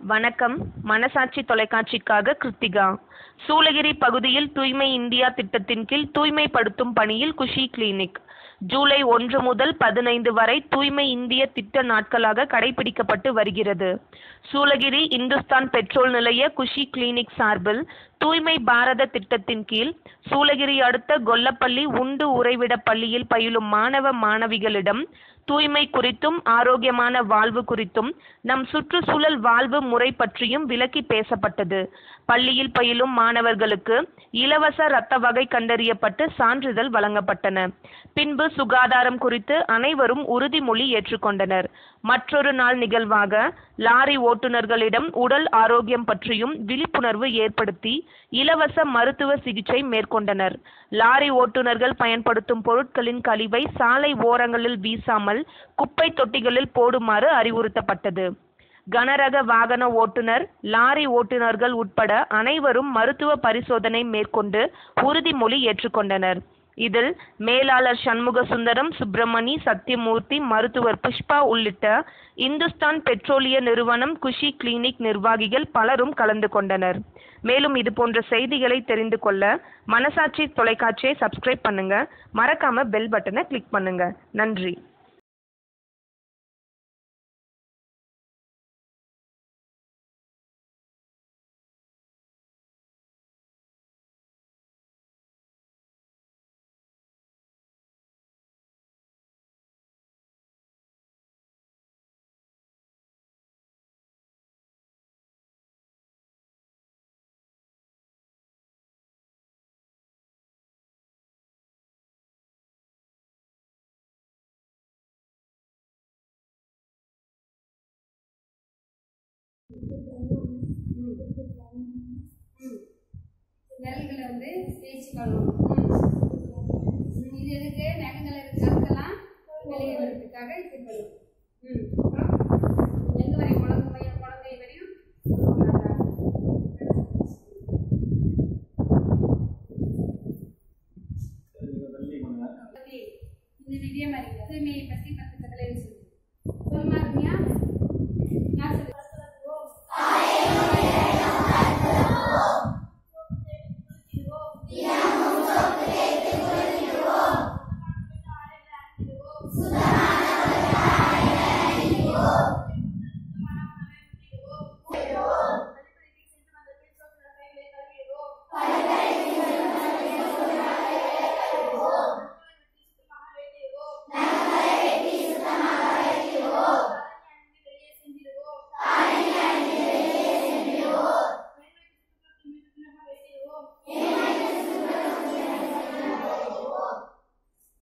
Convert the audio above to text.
வணக்கம் மனசாட்சி தொலைக்காட்சிக்காக கிருத்திகா சூளகிரி பகுதியில் தூய்மை இந்தியா திட்டத்தின் கீழ் தூய்மைப்படுத்தும் பணியில் குஷி கிளினிக் ஜூலை ஒன்று முதல் பதினைந்து வரை தூய்மை இந்திய திட்ட நாட்களாக கடைபிடிக்கப்பட்டு வருகிறது சூளகிரி இந்துஸ்தான் பெட்ரோல் நிலைய குஷி கிளினிக் சார்பில் தூய்மை பாரத திட்டத்தின் கீழ் சூளகிரி அடுத்த கொல்லப்பள்ளி உண்டு உறைவிட பள்ளியில் பயிலும் மாணவ மாணவிகளிடம் தூய்மை குறித்தும் ஆரோக்கியமான வாழ்வு குறித்தும் நம் சுற்றுச்சூழல் வாழ்வு முறை பற்றியும் விளக்கி பேசப்பட்டது பள்ளியில் பயிலும் மாணவர்களுக்கு இலவச இரத்த வகை கண்டறியப்பட்டு சான்றிதழ் வழங்கப்பட்டன பின்பு சுகாதாரம் குறித்து அனைவரும் உறுதிமொழி ஏற்றுக்கொண்டனர் மற்றொரு நாள் நிகழ்வாக லாரி ஓட்டுநர்களிடம் உடல் ஆரோக்கியம் பற்றியும் விழிப்புணர்வு ஏற்படுத்தி இலவச மருத்துவ சிகிச்சை மேற்கொண்டனர் லாரி ஓட்டுநர்கள் பயன்படுத்தும் பொருட்களின் கழிவை சாலை ஓரங்களில் வீசாமல் குப்பை தொட்டிகளில் போடுமாறு அறிவுறுத்தப்பட்டது கனரக வாகன ஓட்டுநர் லாரி ஓட்டுநர்கள் உட்பட அனைவரும் மருத்துவ பரிசோதனை மேற்கொண்டு உறுதிமொழி ஏற்றுக்கொண்டனர் இதில் மேலாளர் சண்முக சுந்தரம் சுப்பிரமணி சத்யமூர்த்தி மருத்துவர் புஷ்பா உள்ளிட்ட இந்துஸ்தான் பெட்ரோலிய நிறுவனம் குஷி கிளினிக் நிர்வாகிகள் பலரும் கலந்து கொண்டனர் மேலும் இது போன்ற செய்திகளை தெரிந்து கொள்ள மனசாட்சி தொலைக்காட்சியை சப்ஸ்கிரைப் பண்ணுங்க மறக்காம பெல் பட்டனை கிளிக் பண்ணுங்க நன்றி விரல்களை வந்து தேய்ச்சி கழுவணும் ம். இது எதுக்கு நகங்களை கருத்தெல்லாம் வெளியே வர்றதுக்காக இது பண்ணும் ம் அப்புறம் எங்கே வரையும் குழந்தை பையன் குழந்தை வரையும் பத்தி இந்த வீடியோ மாதிரி தூய்மையை பற்றி பத்து கட்டளை சொல்லு சொல்லுமா ரம்யா யார் சொல்லு Yeah.